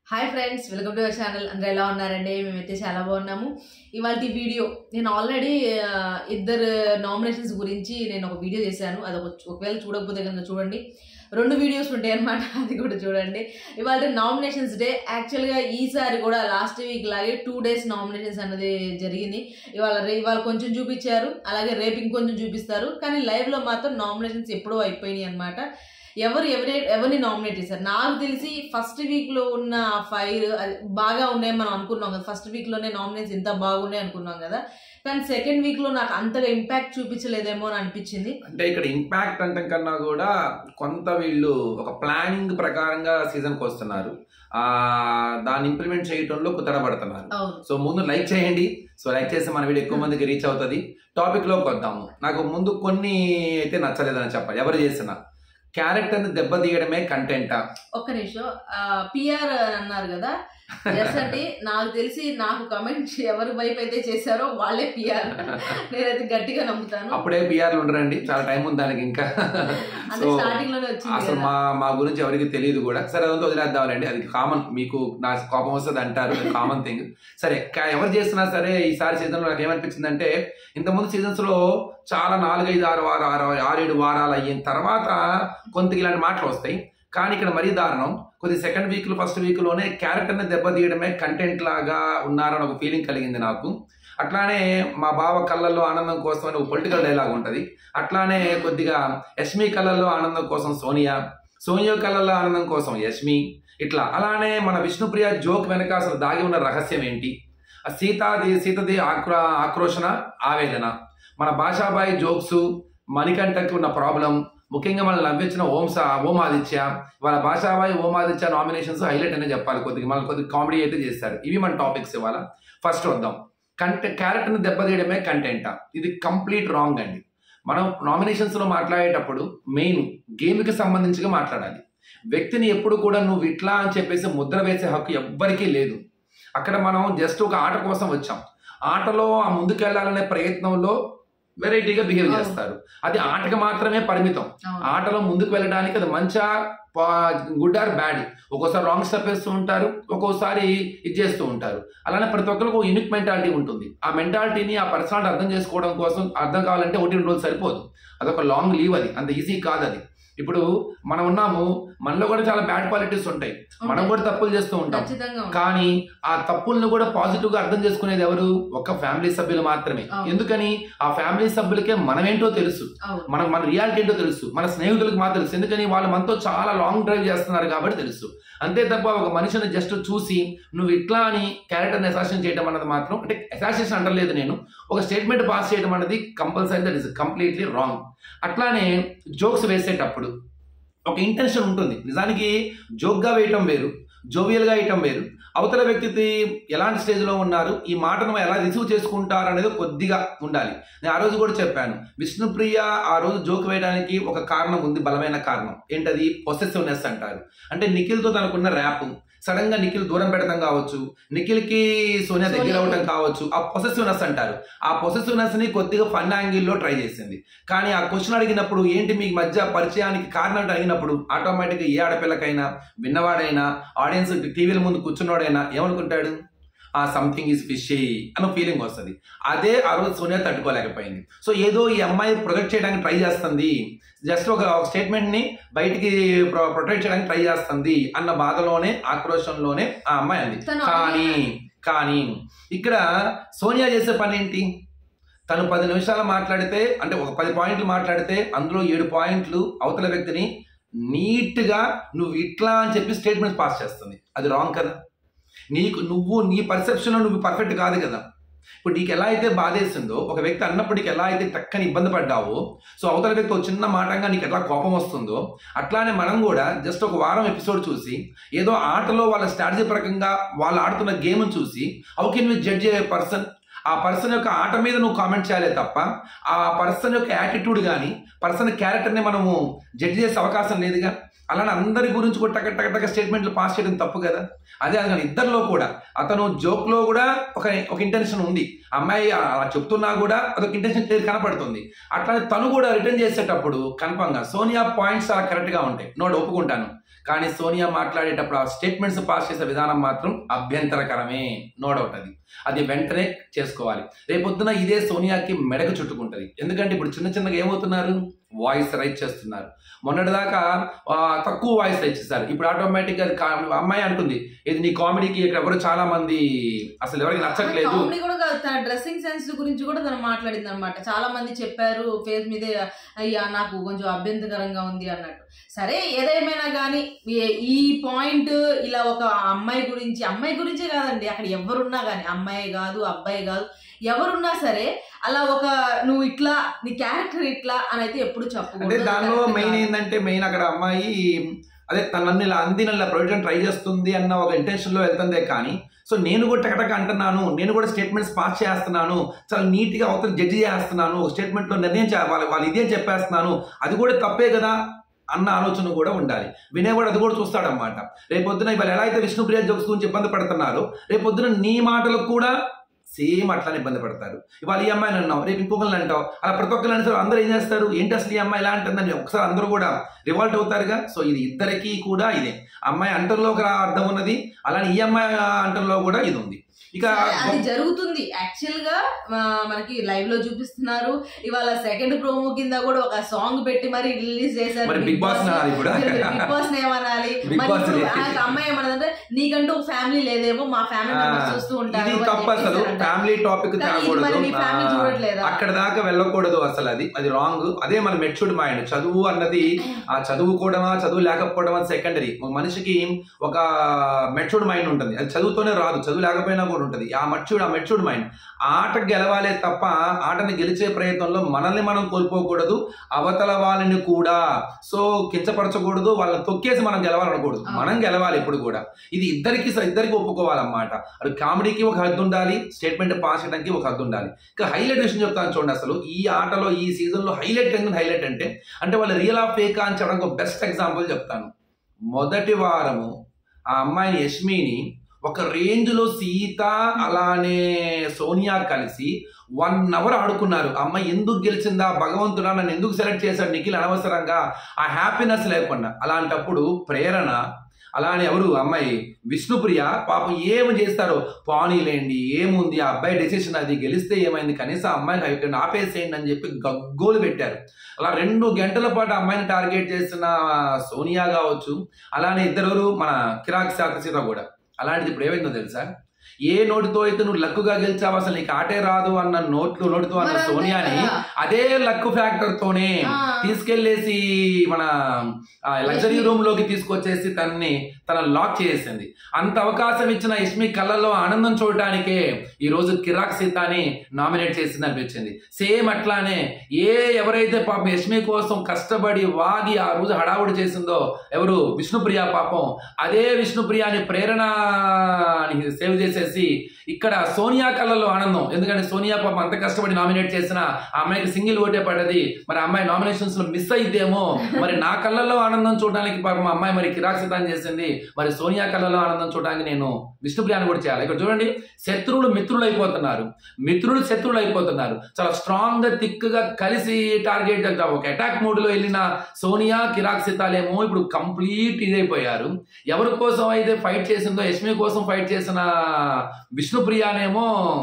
Hi friends welcome to our channel అందరూ ఎలా ఉన్నారండి మేమైతే చాలా బాగున్నాము ఇవాళ వీడియో నేను ఆల్రెడీ ఇద్దరు నామినేషన్స్ గురించి నేను ఒక వీడియో చేశాను అది ఒక ఒకవేళ చూడకపోతే కనుక చూడండి రెండు వీడియోస్ ఉంటాయి అనమాట అది కూడా చూడండి ఇవాళ నామినేషన్స్ డే యాక్చువల్గా ఈసారి కూడా లాస్ట్ వీక్ లాగే టూ డేస్ నామినేషన్స్ అనేది జరిగింది ఇవాళ రే- ఇవాళ కొంచెం చూపించారు అలాగే రేపు ఇంకొంచెం చూపిస్తారు కానీ లైవ్లో మాత్రం నామినేషన్స్ ఎప్పుడో అయిపోయినాయి అనమాట ఎవరు ఎవరి ఎవరిని నామినేట్ చేశారు నాకు తెలిసి ఫస్ట్ వీక్ లో ఉన్న ఫైర్ బాగా ఉన్నాయి మనం అనుకున్నాం కదా ఫస్ట్ వీక్ లోనే నామినేట్స్ ఇంత బాగున్నాయి అనుకున్నాం కదా కానీ సెకండ్ వీక్ లో నాకు అంతగా ఇంపాక్ట్ చూపించలేదేమో అని అనిపించింది అంటే ఇక్కడ ఇంపాక్ట్ అంటే కన్నా కూడా కొంత వీళ్ళు ఒక ప్లానింగ్ ప్రకారంగా సీజన్కి వస్తున్నారు ఆ దాన్ని ఇంప్లిమెంట్ చేయడంలో కుతడబడుతున్నారు అవును సో ముందు లైక్ చేయండి సో లైక్ చేస్తే మన వీడియో ఎక్కువ మందికి రీచ్ అవుతుంది టాపిక్ లోకి వద్దాము నాకు ముందు కొన్ని అయితే నచ్చలేదని చెప్పాలి ఎవరు చేసిన క్యారెక్టర్ని దెబ్బతీయడమే కంటెంటా ఒక్క నిమిషం పిఆర్ అన్నారు కదా ఎస్ అంటే నాకు తెలిసి నాకు కమెంట్ ఎవరి వైపు అయితే చేశారో వాళ్ళే పిఆర్ నేనైతే గట్టిగా నమ్ముతాను అప్పుడే పిఆర్లు ఉండరండి చాలా టైం ఉంది దానికి ఇంకా అంటే సో స్టార్టింగ్ లోనే వచ్చింది అసలు కదా మా మా గురించి ఎవరికి తెలియదు కూడా సరే అదంతా వదిలేద్దామండి అది కామన్ మీకు నా కోపం వస్తుంది అంటారు కామన్ థింగ్ సరే కా- ఎవరు చేస్తున్నా సరే ఈసారి సీజన్ లో నాకు ఏమనిపించింది అంటే ఇంతకుముందు సీజన్స్ లో చాలా నాలుగైదు ఆరు వారు ఆరు ఆరేడు వారాలు అయిన తర్వాత కొంత ఇలాంటి మాటలు వస్తాయి కానీ ఇక్కడ మరీ దారుణం కొద్ది సెకండ్ వీక్ ఫస్ట్ వీక్ లోనే క్యారెక్టర్ ని దెబ్బతీయడమే కంటెంట్ లాగా ఉన్నారని ఒక ఫీలింగ్ కలిగింది నాకు అట్లానే మా బావ కళ్ళల్లో ఆనందం కోసం అని ఒక పొలిటికల్ డైలాగ్ ఉంటది అట్లానే కొద్దిగా యష్మి కళ్ళల్లో ఆనందం కోసం సోనియా సోనియా కళ్ళల్లో ఆనందం కోసం యష్మి ఇట్లా అలానే మన విష్ణుప్రియ జోక్ వెనక అసలు దాగి ఉన్న రహస్యం ఏంటి ఆ సీతాది సీతది ఆక్రో ఆక్రోషణ ఆవేదన మన భాషాబాయి జోక్స్ మణికంఠకి ఉన్న ప్రాబ్లం ముఖ్యంగా మనల్ని నవ్వించిన ఓం సా ఓం ఆదిత్య వాళ్ళ భాషాబాయి ఓం ఆదిత్య నామినేషన్స్ హైలైట్ అనే చెప్పాలి కొద్దిగా మన కొద్దిగా కామెడీ అయితే చేస్తారు ఇవి మన టాపిక్స్ ఇవాళ ఫస్ట్ వద్దాం కంటె క్యారెక్టర్ని దెబ్బతీయడమే కంటెంటా ఇది కంప్లీట్ రాంగ్ అండి మనం నామినేషన్స్ లో మాట్లాడేటప్పుడు మెయిన్ గేమ్ కి సంబంధించిగా మాట్లాడాలి వ్యక్తిని ఎప్పుడు కూడా నువ్వు ఇట్లా అని చెప్పేసి ముద్ర వేసే హక్కు ఎవ్వరికీ లేదు అక్కడ మనం జస్ట్ ఒక ఆట కోసం వచ్చాం ఆటలో ఆ ముందుకెళ్లాలనే ప్రయత్నంలో వెరైటీగా బిహేవ్ అవును. చేస్తారు అది ఆటకి మాత్రమే పరిమితం అవును. ఆటలో ముందుకు వెళ్ళడానికి అది మంచా గుడ్ ఆర్ బ్యాడ్ ఒక్కోసారి రాంగ్ స్టెప్ వేస్తూ ఉంటారు ఒక్కోసారి ఇది చేస్తూ ఉంటారు అలానే ప్రతి ఒక్కరికి ఒక యూనిక్ మెంటాలిటీ ఉంటుంది ఆ మెంటాలిటీని ఆ పర్సనాలిటీ అర్థం చేసుకోవడం కోసం అర్థం కావాలంటే ఒకటి రెండు రోజులు సరిపోదు అదొక లాంగ్ లీవ్ అది అంత ఈజీ కాదు అది ఇప్పుడు మనం ఉన్నాము మనలో కూడా చాలా బ్యాడ్ క్వాలిటీస్ ఉంటాయి మనం కూడా తప్పులు చేస్తూ ఉంటాం ఖచ్చితంగా ఉంది. కానీ ఆ తప్పులను కూడా పాజిటివ్ గా అర్థం చేసుకునేది ఎవరు ఒక ఫ్యామిలీ సభ్యులు మాత్రమే అవును. ఎందుకని ఆ ఫ్యామిలీ సభ్యులకే మనమేంటో తెలుసు అవును మన మన రియాలిటీ ఏంటో తెలుసు మన స్నేహితులకు మాత్రం తెలుసు ఎందుకని వాళ్ళు మనతో చాలా లాంగ్ డ్రైవ్ చేస్తున్నారు కాబట్టి తెలుసు అంతే తప్ప ఒక మనిషిని జస్ట్ చూసి నువ్వు ఇట్లా అని క్యారెక్టర్ని అసాషన్ చేయడం అన్నది మాత్రం అంటే అసాసినేషన్ అంటలేదు నేను ఒక స్టేట్మెంట్ పాస్ చేయడం అనేది compulsory that is completely wrong అట్లానే జోక్స్ వేసేటప్పుడు ఒక ఇంటెన్షన్ ఉంటుంది నిజానికి జోక్గా వేయటం వేరు జోవియల్గా వేయటం వేరు అవతల వ్యక్తి ఎలాంటి స్టేజ్లో ఉన్నారు ఈ మాటను ఎలా రిసీవ్ చేసుకుంటారు అనేది కొద్దిగా ఉండాలి నేను ఆ రోజు కూడా చెప్పాను విష్ణుప్రియ ఆ రోజు జోక్ వేయడానికి ఒక కారణం ఉంది బలమైన కారణం ఏంటది పొసెసివ్నెస్ అంటారు అంటే నిఖిల్తో తనకున్న ర్యాప్ సడన్ గా నిఖిల్ దూరం పెడతాం కావచ్చు నిఖిల్ కి సోనియా దగ్గర సోనియా. అవటం కావచ్చు ఆ పొసెసివ్నెస్ అంటారు ఆ పొసెసివ్నెస్ ని కొద్దిగా ఫన్ యాంగిల్లో ట్రై చేసింది కానీ ఆ క్వశ్చన్ అడిగినప్పుడు ఏంటి మీకు మధ్య పరిచయానికి కారణం అంటే అడిగినప్పుడు ఆటోమేటిక్ ఏ ఆడపిల్లకైనా విన్నవాడైనా ఆడియన్స్ టీవీల ముందు కూర్చున్నవాడైనా ఏమనుకుంటాడు ఆ సంథింగ్ ఈజ్ ఫిషీ అన్న ఫీలింగ్ వస్తుంది అదే ఆ రోజు సోనియా తట్టుకోలేకపోయింది సో ఏదో ఈ అమ్మాయి ప్రొజెక్ట్ చేయడానికి ట్రై చేస్తుంది జస్ట్ ఒక స్టేట్మెంట్ ని బయటికి ప్రొటెక్ట్ చేయడానికి ట్రై చేస్తుంది అన్న బాధలోనే ఆక్రోషంలోనే ఆ అమ్మాయి అంది తను కానీ కానీ ఇక్కడ సోనియా చేసే పని ఏంటి తను పది నిమిషాలు మాట్లాడితే అంటే ఒక పది పాయింట్లు మాట్లాడితే అందులో ఏడు పాయింట్లు అవతల వ్యక్తిని నీట్ గా నువ్వు ఇట్లా అని చెప్పి స్టేట్మెంట్ పాస్ చేస్తుంది అది రాంగ్ కదా నీకు నువ్వు నీ పర్సెప్షన్ నువ్వు పర్ఫెక్ట్ కాదు కదా ఇప్పుడు నీకు ఎలా అయితే బాధేసిందో ఒక వ్యక్తి అన్నప్పుడు నీకు ఎలా అయితే టక్కని ఇబ్బంది పడ్డావో సో అవతల వ్యక్తి ఒక చిన్న మాటంగా నీకు ఎట్లా కోపం వస్తుందో అట్లానే మనం కూడా జస్ట్ ఒక వారం ఎపిసోడ్ చూసి ఏదో ఆటలో వాళ్ళ స్ట్రాటజీ ప్రకంగా వాళ్ళు ఆడుతున్న గేమ్ చూసి how can we judge a person ఆ పర్సన్ యొక్క ఆట మీద నువ్వు కామెంట్ చేయాలి తప్ప ఆ పర్సన్ యొక్క యాటిట్యూడ్ కానీ పర్సన్ క్యారెక్టర్ని మనము జడ్జి చేసే అవకాశం లేదుగా అలానే అందరి గురించి కూడా టక టక టక స్టేట్మెంట్లు పాస్ చేయడం తప్పు కదా అదే అది కానీ ఇద్దరిలో కూడా అతను జోక్లో కూడా ఒక ఒక ఇంటెన్షన్ ఉంది అమ్మాయి అలా చెప్తున్నా కూడా అదొక ఇంటెన్షన్ క్లియర్ కనపడుతుంది అట్లానే తను కూడా రిటర్న్ చేసేటప్పుడు కన్ఫర్మ్గా సోనియా పాయింట్స్ చాలా కరెక్ట్గా ఉంటాయి నోట్ ఒప్పుకుంటాను కానీ సోనియా మాట్లాడేటప్పుడు ఆ స్టేట్మెంట్స్ పాస్ చేసే విధానం మాత్రం అభ్యంతరకరమే నో డౌట్ అది అది వెంటనే చేసుకోవాలి రేపొద్దున ఇదే సోనియాకి మెడకు చుట్టుకుంటది ఎందుకంటే ఇప్పుడు చిన్న చిన్నగా ఏమవుతున్నారు వాయిస్ రైట్ చేస్తున్నారు మొన్నటిదాకా ఆ, తక్కువ వాయిస్ రైట్ చేశారు ఇప్పుడు ఆటోమేటిక్గా అది కా- అమ్మాయి అంటుంది ఇది నీ కామెడీకి ఇక్కడ ఎవరు చాలా మంది అసలు ఎవరికి నచ్చట్లేదు కామెడీ కూడా కాదు తన డ్రెస్సింగ్ సెన్స్ గురించి కూడా తను మాట్లాడింది అనమాట చాలా మంది చెప్పారు ఫేస్ మీదే అయ్యా నాకు కొంచెం అభ్యంతకరంగా ఉంది అన్నట్టు సరే ఏదేమైనా కానీ ఈ పాయింట్ ఇలా ఒక అమ్మాయి గురించి అమ్మాయి గురించే కాదండి అక్కడ ఎవరున్నా కానీ అమ్మాయి కాదు అబ్బాయి కాదు ఎవరున్నా సరే అలా ఒక నువ్వు ఇట్లా నీ క్యారెక్టర్ ఇట్లా అని అయితే ఎప్పుడు అంటే చెప్పకూడదు దానిలో కరెక్ట్ మెయిన్ కాదు. ఏంటంటే మెయిన్ అక్కడ అమ్మాయి అదే తనని ఇలా అంది నన్ను ఇలా ప్రొడక్షన్ ట్రై చేస్తుంది అన్న ఒక ఇంటెన్షన్ లో వెళ్తుందే కానీ సో నేను కూడా టకటక అంటున్నాను నేను కూడా స్టేట్మెంట్స్ పాస్ చేస్తున్నాను చాలా నీట్ గా అవతల జడ్జి చేస్తున్నాను ఒక స్టేట్మెంట్ లో నిర్ణయం చే- వాళ్ళు వాళ్ళు ఇదే చెప్పేస్తున్నాను అది కూడా తప్పే కదా అన్న ఆలోచన కూడా ఉండాలి వినేవాడు అది కూడా చూస్తాడనమాట రేపొద్దున ఇవాళ ఎలా అయితే విష్ణుప్రియ జోక్స్ గురించి ఇబ్బంది పడుతున్నారో రేపొద్దున నీ మాటలకు కూడా సేమ్ అట్లానే ఇబ్బంది పడతారు ఇవాళ ఈ అమ్మాయిని అన్నావు రేపు ఇంకొకరిని అంటావు అలా ప్రతి ఒక్కరిని అంటే అందరూ ఏం చేస్తారు ఏంటి అసలు ఈ అమ్మాయి ఇలా అంటుందని ఒకసారి అందరూ కూడా రివాల్ట్ అవుతారుగా సో ఇది ఇద్దరికి కూడా ఇదే అమ్మాయి అంటంలో ఒక అర్థం ఉన్నది అలానే ఈ అమ్మాయి అంటంలో కూడా ఇది ఉంది ఇక సరే, అది జరుగుతుంది యాక్చువల్ గా ఆ, మనకి లైవ్ లో చూపిస్తున్నారు ఇవాళ సెకండ్ ప్రోమో కింద కూడా ఒక సాంగ్ పెట్టి మరి రిలీజ్ చేశారు మరి బిగ్ బాస్ అనాలి ఇప్పుడు. బిగ్ బాస్ ఏమనాలి బిగ్ మరి బాస్ ఇప్పుడు లేదు. ఆ అమ్మాయి ఏమన్నదంటే నీకంటూ ఒక ఫ్యామిలీ లేదేమో మా ఫ్యామిలీ ఆ, మెంబర్స్ చూస్తూ ఉంటారు ఇది అని తప్పు అసలు చెప్పేసారంట. ఫ్యామిలీ టాపిక్ కానీ ఇది మరి తేకూడదు మీ ఫ్యామిలీ ఆ, చూడట్లేదా? అక్కడ దాకా వెళ్ళకూడదు అసలు అది అది రాంగ్ అదే మన మెచ్యూర్డ్ మైండ్ చదువు అన్నది ఆ చదువుకోవడమా చదువు లేకపోవడమా సెకండరీ ఒక మనిషికి ఒక మెచ్యూర్డ్ మైండ్ ఉంటుంది అది చదువుతోనే రాదు చదువు లేకపోయినా కూడా ఉంటుంది ఆ మెచ్యూర్డ్ ఆ మెచ్యూర్డ్ మైండ్ ఆట గెలవాలే తప్ప ఆటని గెలిచే ప్రయత్నంలో మనల్ని మనం కోల్పోకూడదు అవతల వాళ్ళని కూడా సో కించపరచకూడదు వాళ్ళని తొక్కేసి మనం గెలవాలనకూడదు అవును. మనం గెలవాలి ఇప్పుడు కూడా ఇది ఇద్దరికి ఇద్దరికి ఒప్పుకోవాలన్నమాట అది కామెడీకి ఒక హద్దు ఉండాలి స్టేట్మెంట్ పాస్ చేయడానికి ఒక హద్దు ఉండాలి ఇంకా హైలైట్ విషయం చెప్తాను చూడండి అసలు ఈ ఆటలో ఈ సీజన్ లో హైలైట్ ఏంటంటే హైలైట్ అంటే అంటే వాళ్ళ రియల్ ఆఫ్ ఫేక్ అని చెప్పడానికి ఒక బెస్ట్ ఎగ్జాంపుల్ చెప్తాను మొదటి వారము ఆ అమ్మాయిని యష్మిని ఒక రేంజ్ లో సీత అలానే సోనియా కలిసి వన్ అవర్ ఆడుకున్నారు ఆ అమ్మాయి ఎందుకు గెలిచిందా భగవంతుడా నన్ను ఎందుకు సెలెక్ట్ చేశాడు నిఖిల్ అనవసరంగా ఆ హ్యాపీనెస్ లేకుండా అలాంటప్పుడు ప్రేరణ అలానే ఎవరు అమ్మాయి విష్ణుప్రియ పాపం ఏమి చేస్తారో పానీలేండి ఏముంది ఆ అబ్బాయి డెసిషన్ అది గెలిస్తే ఏమైంది కనీసం ఆ అమ్మాయిని ఇక్కడ ఆపేసేయండి అని చెప్పి గగ్గోలు పెట్టారు అలా రెండు గంటల పాటు ఆ అమ్మాయిని టార్గెట్ చేసిన సోనియా కావచ్చు అలానే ఇద్దరు మన కిరాక్ శాతసీత కూడా అలాంటిది ఇప్పుడు ఏమైందో తెలుసా ఏ నోటితో అయితే నువ్వు లక్కుగా గెలిచావు అసలు నీకు ఆటే రాదు అన్న నోట్లు నోటితో అన్న మరి అంతే సోనియాని కదా. అదే లక్ ఫ్యాక్టర్ తోనే ఆ. తీసుకెళ్లేసి మన లగ్జరీ యష్మి. రూమ్ లోకి తీసుకొచ్చేసి తనని తన లాక్ చేసింది అంత అవకాశం ఇచ్చిన యష్మి కళ్ళల్లో ఆనందం చూడటానికే ఈ రోజు కిరాక్ సీతాని నామినేట్ చేసింది అనిపించింది సేమ్ అట్లానే ఏ ఎవరైతే పాపం యష్మి కోసం కష్టపడి వాగి ఆ రోజు హడావుడి చేసిందో ఎవరు విష్ణుప్రియ పాపం అదే విష్ణుప్రియాని ప్రేరణ సేవ్ చేసేసి ఇక్కడ సోనియా కళ్ళల్లో ఆనందం ఎందుకంటే సోనియా పాపం అంత కష్టపడి నామినేట్ చేసిన ఆ అమ్మాయికి సింగిల్ ఓటే పడ్డది మరి ఆ అమ్మాయి నామినేషన్స్ లో మిస్ అయిద్దేమో మరి నా కళ్ళల్లో ఆనందం చూడడానికి పాపం ఆ అమ్మాయి మరి కిరాక్ సిద్ధం చేసింది మరి సోనియా కళ్ళల్లో ఆనందం చూడడానికి నేను విష్ణుప్రియాని కూడా చేయాలి ఇక్కడ చూడండి శత్రువులు మిత్రులు అయిపోతున్నారు మిత్రులు శత్రువులు అయిపోతున్నారు చాలా స్ట్రాంగ్ గా థిక్ గా కలిసి టార్గెట్ ఒక అటాక్ మోడ్ లో వెళ్ళిన సోనియా కిరాక్ సితాలేమో ఇప్పుడు కంప్లీట్ ఇదైపోయారు ఎవరి కోసం అయితే ఫైట్ చేసిందో యష్మి కోసం ఫైట్ చేసిన విష్ణుప్రియానేమో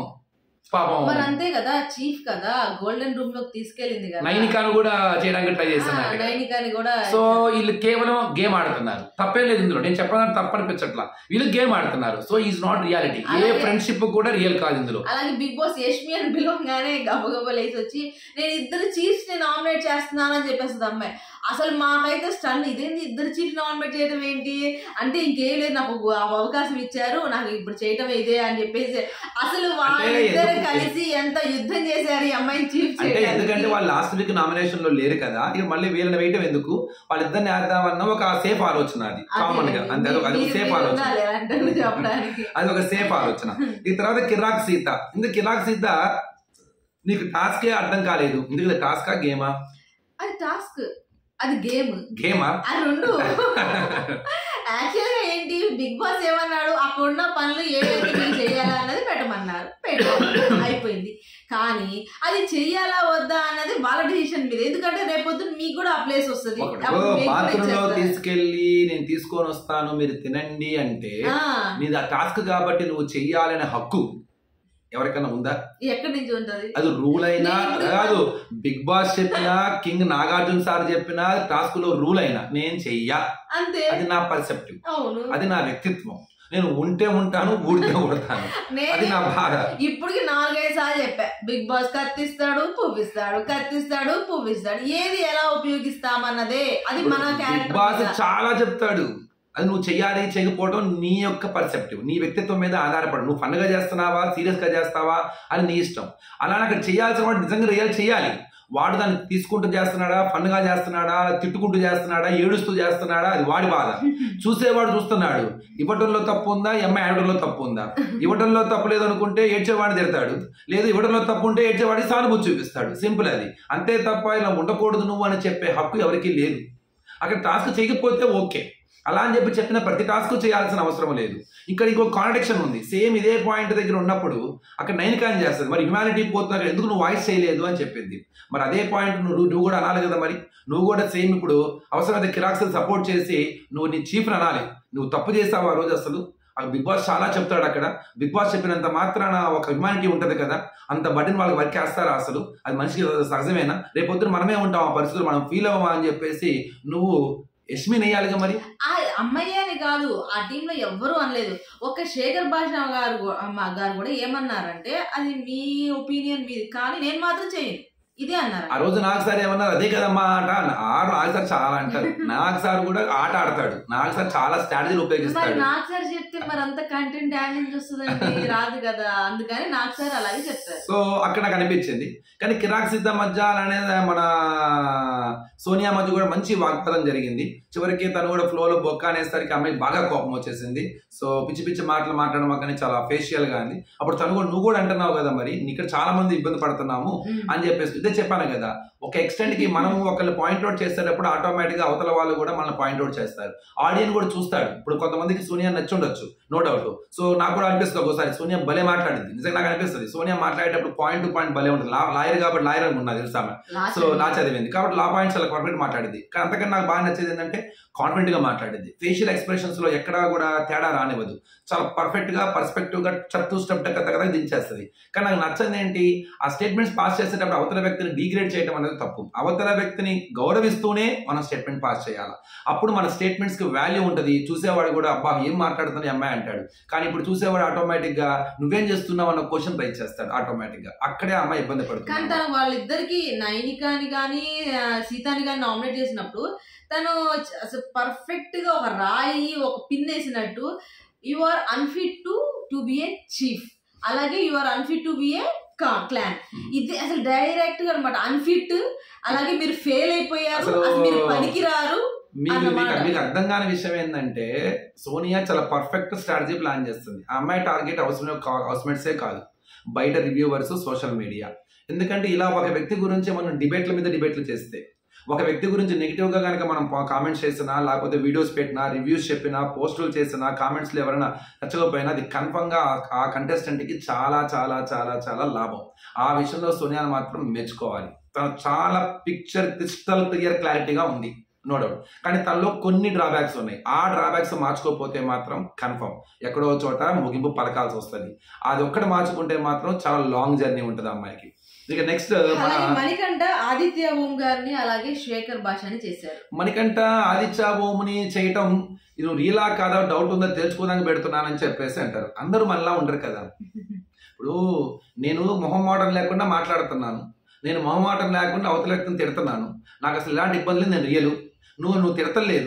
పాపం మరి అంతే కదా చీఫ్ కదా గోల్డెన్ రూమ్ లోకి తీసుకెళ్ళింది కదా నైనికాను కూడా చేయడానికి ట్రై ఆ, చేస్తున్నారు నైనికాని కూడా సో వీళ్ళు కేవలం గేమ్ ఆడుతున్నారు తప్పే లేదు ఇందులో నేను చెప్పడానికి తప్పనిపించట్లా వీళ్ళు గేమ్ ఆడుతున్నారు so is not reality a అలాగే- ఫ్రెండ్షిప్ కూడా రియల్ కాదు ఇందులో అలాగే బిగ్ బాస్ యష్మి అని పిలవగానే గబగబా లేచి వచ్చి నేను ఇద్దరు చీఫ్స్ ని నామినేట్ చేస్తున్నాను అని చెప్పేస్తుంది అమ్మాయి అసలు మాకైతే స్టన్ ఇదేంటి ఇద్దరు చీఫ్ నామినేట్ చేయడం ఏంటి అంటే ఇంకేం లేదు నాకు ఒక అవకాశం ఇచ్చారు నాకు ఇప్పుడు చేయటం ఇదే అని చెప్పేసి అసలు అంటే ఎందుకు వాళ్ళిద్దరు కలిసి ఎంత యుద్ధం చేశారు ఈ అమ్మాయిని చీఫ్ అంటే ఎందుకంటే వాళ్ళు లాస్ట్ వీక్ నామినేషన్ లో లేరు కదా ఇక మళ్ళీ వీళ్ళని వేయటం ఎందుకు వాళ్ళిద్దరిని వేద్దామన్న ఒక సేఫ్ ఆలోచన అది కామన్ గా అంతే అది ఒక- అది ఒక సేఫ్ ఆలోచన చెప్పడానికి అది ఒక సేఫ్ ఆలోచన ఈ తర్వాత కిరాక్ సీత ఇందుకు కిరాక్ సీత నీకు టాస్కే అర్థం కాలేదు ఎందుకంటే టాస్కా గేమా అది టాస్క్ అది గేమ్ గేమా ఆ రెండు యాక్చువల్ గా ఏంటి బిగ్ బాస్ ఏమన్నాడు అక్కడ ఉన్న పనులు ఏవైతే మీరు చేయాలా అన్నది పెట్టమన్నారు పెట్టారు అయిపోయింది కానీ అది చెయ్యాలా వద్దా అన్నది వాళ్ళ డిసిషన్ మీద ఎందుకంటే రేపొద్దున మీకు కూడా ఆ ప్లేస్ వస్తుంది అప్పుడు మీకు కూడా బాత్రూమ్ లో ఇచ్చేస్తారు. తీసుకెళ్లి నేను తీసుకొని వస్తాను మీరు తినండి అంటే ఆ, నీది ఆ టాస్క్ కాబట్టి నువ్వు చెయ్యాలనే హక్కు ఎవరికైనా ఉందా ఎక్కడి నుంచి ఉంటది అది రూల్ అయినా నేను- కాదు బిగ్ బాస్ చెప్పినా కింగ్ నాగార్జున సార్ చెప్పినా టాస్క్ లో రూల్ అయినా నేను చెయ్యా అంతే అది నా పర్సెప్టివ్ అవును అది నా వ్యక్తిత్వం నేను ఉంటే ఉంటాను ఊడితే ఉడతాను అది నేను నా బాధ ఇప్పటికి నాలుగైదు సార్లు చెప్పా బిగ్ బాస్ కత్తిస్తాడు పువ్విస్తాడు కత్తిస్తాడు పువ్విస్తాడు ఏది ఎలా ఉపయోగిస్తామన్నదే అది మన బిగ్ బాస్ క్యారెక్టర్ చాలా చెప్తాడు అది నువ్వు చెయ్యాలి చేయకపోవడం నీ యొక్క పర్సెప్టివ్ నీ వ్యక్తిత్వం మీద ఆధారపడు నువ్వు ఫన్ గా చేస్తున్నావా సీరియస్ గా చేస్తావా అని నీ ఇష్టం అలా అక్కడ చేయాల్సిన వాడు నిజంగా రియల్ చేయాలి వాడు దాన్ని తీసుకుంటూ చేస్తున్నాడా ఫన్ గా చేస్తున్నాడా తిట్టుకుంటూ చేస్తున్నాడా ఏడుస్తూ చేస్తున్నాడా అది వాడి బాధ చూసేవాడు చూస్తున్నాడు ఇవ్వటంలో తప్పు ఉందా ఈ అమ్మాయి ఆడటంలో తప్పు ఉందా ఇవ్వటంలో తప్పు లేదు అనుకుంటే ఏడ్చేవాడిని తిడతాడు లేదు ఇవ్వడంలో తప్పు ఉంటే ఏడ్చేవాడిని సానుభూతి చూపిస్తాడు సింపుల్ అది అంతే తప్ప ఇలా ఉండకూడదు నువ్వు అని చెప్పే హక్కు ఎవరికీ లేదు అక్కడ టాస్క్ చేయకపోతే ఓకే అలా అని చెప్పి చెప్పిన ప్రతి టాస్క్ చేయాల్సిన అవసరం లేదు ఇక్కడ ఇంకో కాంట్రడిక్షన్ ఉంది సేమ్ ఇదే పాయింట్ దగ్గర ఉన్నప్పుడు అక్కడ నైన్కాన్ చేస్తుంది మరి హ్యుమానిటీ పోతున్నా అక్కడ ఎందుకు నువ్వు వాయిస్ చేయలేదు అని చెప్పింది మరి అదే పాయింట్ నువ్వు నువ్వు కూడా అనాలి కదా మరి నువ్వు కూడా సేమ్ ఇప్పుడు అవసరమైతే కిరాక్స్ సపోర్ట్ చేసి నువ్వు నీ చీఫ్ అనాలి నువ్వు తప్పు చేసావు ఆ రోజు అసలు అక్కడ బిగ్ బాస్ చాలా చెప్తాడు అక్కడ బిగ్ బాస్ చెప్పినంత మాత్రాన ఒక హ్యుమానిటీ ఉంటది కదా అంత బడ్డీని వాళ్ళకి వర్క్ వేస్తారా అసలు అది మనిషికి సహజమేనా రేపొద్దున మనమే ఉంటాం ఆ పరిస్థితులు మనం ఫీల్ అవ్వమా అని చెప్పేసి నువ్వు యష్మి నెయ్యాలిగా మరి ఆ అమ్మాయి అని కాదు ఆ టీంలో ఎవ్వరూ అనలేదు ఒక శేఖర్ భాష గారు గు- అమ్మ గారు కూడా ఏమన్నారంటే అది మీ ఒపీనియన్ మీది కానీ నేను మాత్రం చేయను ఇదే అన్నారు ఆ రోజు నాకు సార్ ఏమన్నారు అదే కదమ్మా ఆట అన్న. ఆ నాకు సార్ చాలా అంటారు నాకు సార్ కూడా ఆట ఆడతాడు నాకు సార్ చాలా స్ట్రాటజీలు మరి ఉపయోగిస్తాడు నాకు సార్ చెప్తే మరి అంత కంటెంట్ యాడ్ నుంచి వస్తుందండి రాదు కదా అందుకని నాకు సార్ అలాగే చెప్తారు సో అక్కడ నాకు అనిపించింది కానీ కిరాక్ సిద్ధ మధ్య అలానే మన సోనియా మధ్య కూడా మంచి వాగ్వాదం జరిగింది చివరికి తను కూడా ఫ్లోలో బొక్క అనేసరికి అమ్మాయి బాగా కోపం వచ్చేసింది సో పిచ్చి పిచ్చి మాటలు మాట్లాడడం కానీ చాలా ఫేషియల్ గా ఉంది అప్పుడు తను కూడా నువ్వు కూడా అంటున్నావు కదా మరి ఇక్కడ చాలా మంది ఇబ్బంది పడుతున్నాము ఉమ్. అని చెప్పేసి ఇదే చెప్పాను కదా ఒక ఎక్స్టెంట్ కి మనం ఒకళ్ళు పాయింట్ అవుట్ చేసేటప్పుడు ఆటోమేటిక్ గా అవతల వాళ్ళు కూడా మనం పాయింట్ అవుట్ చేస్తారు ఆడియన్ కూడా చూస్తాడు ఇప్పుడు కొంతమందికి సోనియా నచ్చుండొచ్చు నో డౌట్ సో నాకు కూడా అనిపిస్తుంది ఒకసారి సోనియా భలే మాట్లాడింది నిజంగా నాకు అనిపిస్తుంది సోనియా మాట్లాడేటప్పుడు పాయింట్ టు పాయింట్ భలే ఉంటుంది లాయర్ కాబట్టి లాయర్ అని ఉన్నది తెలుసా ఆమె. లాస్ట్ సో లా చదివింది కాబట్టి లా పాయింట్స్ అలా కాన్ఫిడెంట్ మాట్లాడింది కానీ అంతకన్నా నాకు బాగా నచ్చేది ఏంటంటే కాన్ఫిడెంట్ గా మాట్లాడింది ఫేషియల్ ఎక్స్ప్రెషన్స్ లో ఎక్కడా కూడా తేడా రానివ్వదు చాలా పర్ఫెక్ట్ గా పర్స్పెక్టివ్ గా చత్తు స్టెప్ కథ కథ దించేస్తుంది కానీ నాకు నచ్చంది ఏంటి ఆ స్టేట్మెంట్స్ పాస్ చేసేటప్పుడు అవతల వ్యక్తిని డిగ్రేడ్ చేయడం అనేది తప్పు అవతల వ్యక్తిని గౌరవిస్తూనే మనం స్టేట్మెంట్ పాస్ చేయాలి అప్పుడు మన స్టేట్మెంట్స్ కి వాల్యూ ఉంటుంది చూసేవాడు కూడా అబ్బా ఏం మాట్లాడుతుంది ఈ అమ్మాయి అంటాడు కానీ ఇప్పుడు చూసేవాడు ఆటోమేటిక్ గా నువ్వేం చేస్తున్నావు అన్న క్వశ్చన్ రైజ్ చేస్తాడు ఆటోమేటిక్ గా అక్కడే ఆ అమ్మాయి ఇబ్బంది కానీ పడుతుంది తను వాళ్ళిద్దరికి నైనికాని కానీ సీతాని కానీ నామినేట్ చేసినప్పుడు తను చ- అసలు పర్ఫెక్ట్ గా ఒక రాయి ఒక పిన్ వేసినట్టు you are unfit to to be a chief అలాగే you are unfit to be a clan ఇది అసలు డైరెక్ట్ గా అనమాట అన్ఫిట్ అలాగే మీరు ఫెయిల్ అయిపోయారు అసలు- అసలు మీరు పనికిరారు మీకు అన్నమాట. మీకు మీకు అర్థం కాని విషయం ఏంటంటే సోనియా చాలా పర్ఫెక్ట్ స్ట్రాటజీ ప్లాన్ చేస్తుంది ఆ అమ్మాయి టార్గెట్ అవసరం హౌస్మేట్సే కాదు బయట రివ్యూవర్స్ సోషల్ మీడియా ఎందుకంటే ఇలా ఒక వ్యక్తి గురించి మనం డిబేట్ల మీద డిబేట్లు చేస్తే ఒక వ్యక్తి గురించి నెగిటివ్ గా కనుక మనం కామెంట్స్ చేసినా లేకపోతే వీడియోస్ పెట్టినా రివ్యూస్ చెప్పినా పోస్టులు చేసినా కామెంట్స్ లో ఎవరైనా నచ్చకపోయినా అది కన్ఫర్మ్ గా ఆ- ఆ కంటెస్టెంట్ కి చాలా చాలా చాలా చాలా లాభం ఆ విషయంలో సోనియాను మాత్రం మెచ్చుకోవాలి తను చాలా పిక్చర్ క్రిస్టల్ క్లియర్ క్లారిటీగా ఉంది నో డౌట్ కానీ తనలో కొన్ని డ్రాబ్యాక్స్ ఉన్నాయి ఆ డ్రాబ్యాక్స్ మార్చుకోకపోతే మాత్రం కన్ఫర్మ్ ఎక్కడో చోట ముగింపు పలకాల్సి వస్తుంది అది ఒక్కటి మార్చుకుంటే మాత్రం చాలా లాంగ్ జర్నీ ఉంటుంది ఆ అమ్మాయికి ఇక నెక్స్ట్ మన అలాగే మణికంఠ ఆదిత్య ఓం గారిని అలాగే శేఖర్ భాషని చేశారు మనకంట ఆదిత్య ఓముని చేయటం ఇది రీలా కాదా డౌట్ ఉందా తెలుసుకోవడానికి పెడుతున్నానని చెప్పేసి అంటారు అందరూ మనలా ఉండరు కదా ఇప్పుడు నేను మొహమాటం లేకుండా మాట్లాడుతున్నాను నేను మొహమాటం లేకుండా అవతల వ్యక్తిని తిడుతున్నాను నాకు అసలు ఇలాంటి ఇబ్బందులు నేను రియలు నువ్వు నువ్వు తిడతలేదు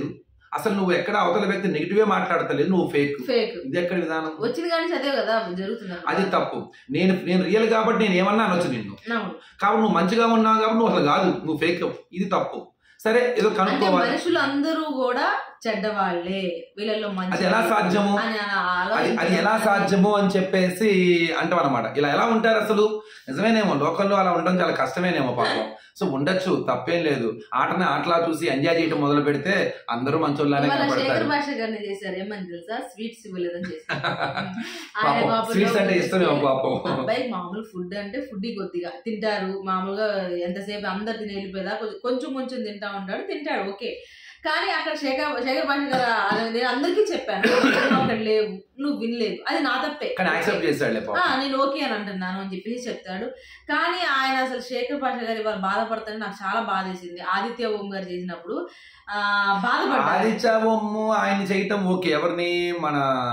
అసలు నువ్వు ఎక్కడ అవతల వ్యక్తి నెగిటివే మాట్లాడతలేదు నువ్వు ఫేక్ ఫేక్ ఇది ఎక్కడ విధానం వచ్చింది కానీ చదివే కదా జరుగుతున్నారు అది తప్పు నేను నేను రియల్ కాబట్టి నేను ఏమన్నా అనొచ్చు నిన్ను అవును. కాబట్టి నువ్వు మంచిగా ఉన్నావు కాబట్టి నువ్వు అసలు కాదు నువ్వు ఫేక్ ఇది తప్పు సరే ఏదో అంటే కనుక్కోవాలి మనుషులు అందరూ కూడా చెడ్డవాళ్లే వీళ్ళలో మంచి అది ఎలా సాధ్యము అని అలా అది అది ఎలా ఆలోచించడం సాధ్యము అని చెప్పేసి అంటాం అనమాట ఇలా ఎలా ఉంటారు అసలు నిజమేనేమో లోకల్లో అలా ఉండడం చాలా కష్టమేనేమో పాపం సో ఉండొచ్చు తప్పేం లేదు ఆటని ఆటలా చూసి ఎంజాయ్ చేయడం మొదలు పెడితే అందరూ మంచోళ్ళనే ఇవాళ శేఖర్ కనపడతారు భాష గారిని చేశారు ఏమని తెలుసా స్వీట్స్ ఇవ్వలేదని చేశారు పాపం పాపం స్వీట్స్ అంటే ఇష్టమేమో పాపం అబ్బాయి మామూలు ఫుడ్ అంటే ఫుడ్ కొద్దిగా తింటారు మామూలుగా ఎంతసేపు అందరు తిని వెళ్ళిపోయేదా కొంచెం- కొంచెం కొంచెం తింటా ఉంటాడు తింటాడు ఓకే కానీ అక్కడ శేఖర్ శేఖర్ భాష గారు అది నేను అందరికీ చెప్పాను నువ్వు అక్కడ లేవు నువ్వు వినలేదు అది నా తప్పే కానీ యాక్సెప్ట్ చేశాడులే ఆ, పాపం నేను ఓకే అని అంటున్నాను అని చెప్పేసి చెప్తాడు కానీ ఆయన అసలు శేఖర్ భాష గారు ఇవాళ బాధపడతారని నాకు చాలా బాధ వేసింది ఆదిత్య ఓం గారు చేసినప్పుడు ఆ బాధపడ్డారు ఆదిత్యవమ్ము ఆయన చేయటం ఓకే ఎవరిని మన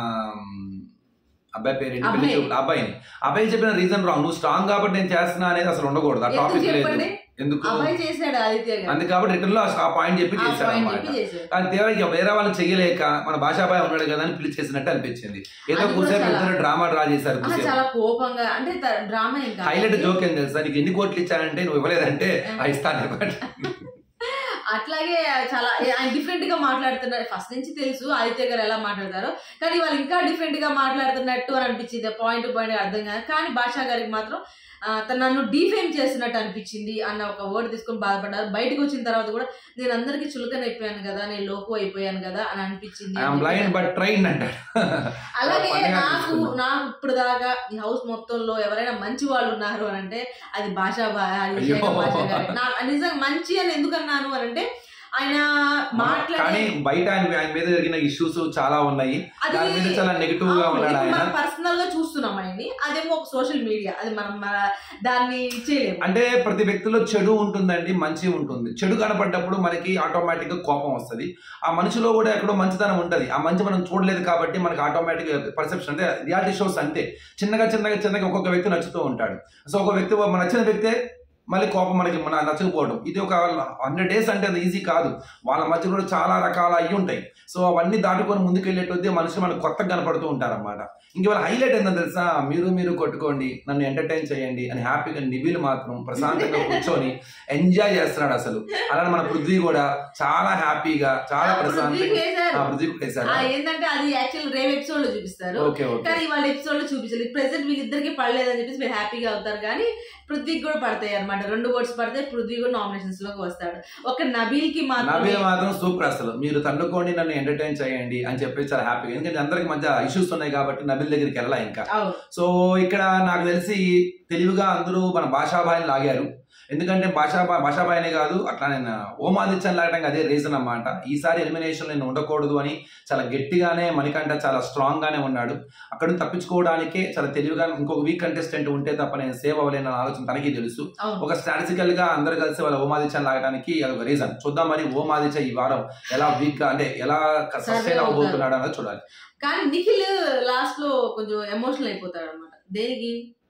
అబ్బాయి పేరు ఏంటి? అబ్బాయి. పిలిచి- అబ్బాయిని అబ్బాయి చెప్పిన రీజన్ రాంగ్ నువ్వు స్ట్రాంగ్ కాబట్టి నేను చేస్తున్నా అనేది అసలు ఉండకూడదు ఆ ఎందుకు టాపిక్ లేదు చెప్పండి ఎందుకు అబ్బాయి చేశాడు ఆదిత్య గారు అందుకే కాబట్టి రిటర్న్ లో ఆ పాయింట్ చెప్పి ఆ చేశాడు point అనమాట చెప్పి చేశాడు కానీ తీవ్రంగా వేరే వాళ్ళు చెయ్యలేక మన భాషాబాయ్ ఉన్నాడు కదా అని పిలిచేసినట్టు అనిపించింది ఏదో అది కూడా కూసేపు చాలా- ఇద్దరు డ్రామా డ్రా చేశారు ఆ, కూసేపు చాలా కోపంగా అంటే త- డ్రామా ఇంకా హైలైట్ జోక్ ఏం తెలుసా నీకు ఎన్ని కోట్లు ఇచ్చానంటే నువ్వు ఇవ్వలేదంటే ఆ ఇస్తాను ఇవ్వండి. అట్లాగే చాలా ఆయన డిఫరెంట్ గా మాట్లాడుతున్నారు ఫస్ట్ నుంచి తెలుసు ఆదిత్య గారు ఎలా మాట్లాడతారో కానీ వాళ్ళు ఇంకా డిఫరెంట్ గా మాట్లాడుతున్నట్టు అని అనిపించింది పాయింట్ పాయింట్ అర్థం కాదు కానీ భాషా గారికి మాత్రం ఆ, తను నన్ను డిఫేమ్ చేసినట్టు అనిపించింది అన్న ఒక వర్డ్ తీసుకొని బాధపడ్డారు బయటకు వచ్చిన తర్వాత కూడా నేను అందరికి చులకన అయిపోయాను కదా నేను లోకు అయిపోయాను కదా అని అనిపించింది ఐఎమ్ బ్లైండ్ బట్ ట్రైన్ అంటాడు అలాగే పండుగ నాకు తీసుకున్నాం. నాకు ఇప్పుడు దాకా ఈ హౌస్ మొత్తంలో ఎవరైనా మంచి వాళ్ళు ఉన్నారు అని అంటే అది భాష అది అయ్యో. శేఖర్ భాష గారే. నా నిజంగా మంచి అని ఎందుకు అన్నాను అని అంటే ఆయన కానీ మాట్లాడే బయట ఆయన ఆయన మీద జరిగిన ఇష్యూస్ చాలా ఉన్నాయి అది దాని మీద చాలా నెగిటివ్ గా ఉన్నాడు ఆయన మనం పర్సనల్ గా చూస్తున్నాం ఆయన్ని అదేమో ఒక సోషల్ మీడియా అది మనం మన- దాన్ని చేయలేము అంటే ప్రతి వ్యక్తిలో చెడు ఉంటుందండి మంచి ఉంటుంది చెడు కనపడ్డప్పుడు మనకి ఆటోమేటిక్ గా కోపం వస్తుంది ఆ మనిషిలో కూడా ఎక్కడో మంచితనం ఉంటది ఆ మంచి మనం చూడలేదు కాబట్టి మనకి ఆటోమేటిక్ పర్సెప్షన్ అంటే రియాలిటీ షోస్ అంతే చిన్నగా చిన్నగా చిన్నగా ఒక్కొక్క వ్యక్తి నచ్చుతూ ఉంటాడు సో ఒక వ్యక్తి మన నచ్చిన వ్యక్తే మళ్ళీ కోపం మనకి మన నచ్చకపోవడం ఇది ఒక హండ్రెడ్ డేస్ అంటే అది ఈజీ కాదు వాళ్ళ మధ్య కూడా చాలా రకాల అయ్యి ఉంటాయి సో అవన్నీ దాటుకొని ముందుకు వెళ్ళేటొద్ది మనుషులు మనకు కొత్తగా కనపడుతూ ఉంటారన్నమాట ఇంక వాళ్ళ హైలైట్ ఏంటో తెలుసా మీరు మీరు కొట్టుకోండి నన్ను ఎంటర్టైన్ చేయండి అని హ్యాపీగా నిబిల్ మాత్రం ప్రశాంతంగా కూర్చొని ఎంజాయ్ చేస్తున్నాడు అసలు అలానే మన పృథ్వీ కూడా చాలా హ్యాపీగా చాలా ఆ, పృథ్వీకి ప్రశాంతంగా వేశారు. ఆ, పృథ్వీ కూడా వేశాడు ఆ, ఏంటంటే అది యాక్చువల్ రేవ్ ఎపిసోడ్ లో చూపిస్తారు ఓకే ఓకే కానీ వాళ్ళ ఎపిసోడ్ లో చూపించలేదు ప్రెసెంట్ వీళ్ళిద్దరికి పడలేదని చెప్పేసి మీరు హ్యాపీగా అవుతారు కానీ పృథ్వీకి కూడా పడతాయి అనమాట రెండు వర్డ్స్ పడితే పృథ్వీ కూడా నామినేషన్స్ లోకి వస్తాడు ఒక నబీల్ కి మాత్రం నవీన్ మాత్రం సూపర్ అసలు మీరు తండుకోండి నన్ను ఎంటర్టైన్ చేయండి అని చెప్పి చాలా హ్యాపీగా ఎందుకంటే అందరికి మధ్య ఇష్యూస్ ఉన్నాయి కాబట్టి నబిల్ దగ్గరికి వెళ్ళా ఇంకా అవును సో ఇక్కడ నాకు తెలిసి తెలివిగా అందరూ మన భాషాబాయిని లాగారు ఎందుకంటే భాషా భాషాబాయినే కాదు అట్లా నేను ఓమాదిత్యం లాగడానికి అదే రీజన్ అన్నమాట ఈసారి ఎలిమినేషన్ నేను ఉండకూడదు అని చాలా గట్టిగానే మణికంఠ చాలా స్ట్రాంగ్ గానే ఉన్నాడు అక్కడ నుంచి తప్పించుకోవడానికే చాలా తెలివిగా ఇంకొక వీక్ కంటెస్టెంట్ ఉంటే తప్ప నేను సేవ్ అవ్వలేని ఆలోచన తనకి తెలుసు అవును ఒక స్ట్రాటజికల్ గా అందరు కలిసి వాళ్ళ ఓమాదిత్యం లాగడానికి అదొక రీజన్ చూద్దాం మరి ఓమాదిత్య ఈ వారం ఎలా వీక్ గా అంటే ఎలా సస్టైన్ అవ్వబోతున్నాడు అన్నది చూడాలి కానీ నిఖిల్ లాస్ట్ లో కొంచెం ఎమోషనల్ అయిపోతాడు అనమాట దేనికి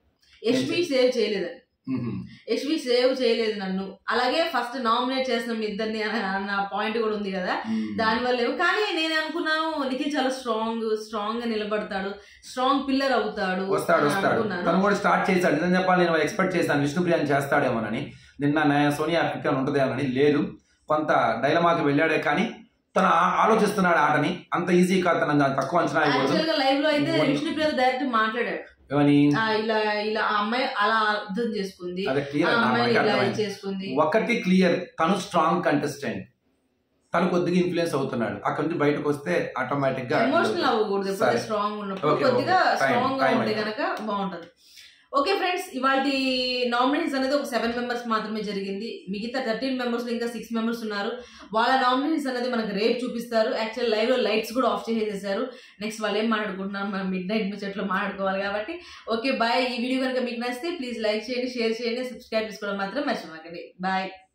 యశ్వి సేవ్ చేయలేదని మ్మ్. యశ్వి సేవ్ చేయలేదు నన్ను అలాగే ఫస్ట్ నామినేట్ చేసిన మీ ఇద్దరిని అన్న- అన్న పాయింట్ కూడా ఉంది కదా మ్మ్. దాని వల్ల ఏమో కానీ నేను అనుకున్నాను నిఖిల్ చాలా స్ట్రాంగ్ స్ట్రాంగ్ గా నిలబడతాడు స్ట్రాంగ్ పిల్లర్ అవుతాడు వస్తాడు అని వస్తాడు అనుకున్నాను. తను కూడా స్టార్ట్ చేశాడు నిజం చెప్పాలి నేను ఎక్స్పెక్ట్ చేశాను విష్ణుప్రియాని చేస్తాడేమోనని నిన్న నే- సోనియా క్రికెట్ ఉంటుందేమోనని లేదు కొంత డైలమాకి వెళ్ళాడే కానీ తను ఆ- ఆలోచిస్తున్నాడు ఆటని అంత ఈజీ కాదు తన తక్కువ అంచనా అయిపోదు యాక్చువల్ గా లైవ్ లో అయితే వన్- విష్ణుప్రియ డైరెక్ట్ మాట్లాడాడు ఏమని ఆ, ఇలా ఇలా ఆ అమ్మాయి అలా అర్థం చేసుకుంది అదే ఆ క్లియర్ అమ్మాయి ఇలా అర్థమైంది చేసుకుంది ఒకటి క్లియర్ తను స్ట్రాంగ్ కంటెస్టెంట్ తను కొద్దిగా ఇన్ఫ్లుయెన్స్ అవుతున్నాడు అక్కడి నుంచి బయటకు వస్తే ఆటోమేటిక్ గా ఎమోషనల్ అవ్వకూడదు ఎప్పుడైతే సరే. స్ట్రాంగ్ ఉన్నప్పుడు Okay, కొద్దిగా okay. Fine, స్ట్రాంగ్ గా fine, ఉంటే fine. గనక బాగుంటది ఓకే ఫ్రెండ్స్ ఇవాళ నామినేషన్స్ అనేది ఒక సెవెన్ మెంబర్స్ మాత్రమే జరిగింది మిగతా థర్టీన్ మెంబర్స్ ఇంకా సిక్స్ మెంబర్స్ ఉన్నారు వాళ్ళ నామినేషన్స్ అనేది మనకు రేపు చూపిస్తారు యాక్చువల్ లైవ్ లో లైట్స్ కూడా ఆఫ్ చేసేసారు నెక్స్ట్ వాళ్ళు ఏం మాట్లాడుకుంటున్నారు మనం మిడ్ నైట్ ముచ్చట్లో మాట్లాడుకోవాలి కాబట్టి ఓకే బాయ్ ఈ వీడియో కనుక మీకు నచ్చితే ప్లీజ్ లైక్ చేయండి షేర్ చేయండి సబ్స్క్రైబ్ చేసుకోవడం మాత్రం మర్చిపోకండి బాయ్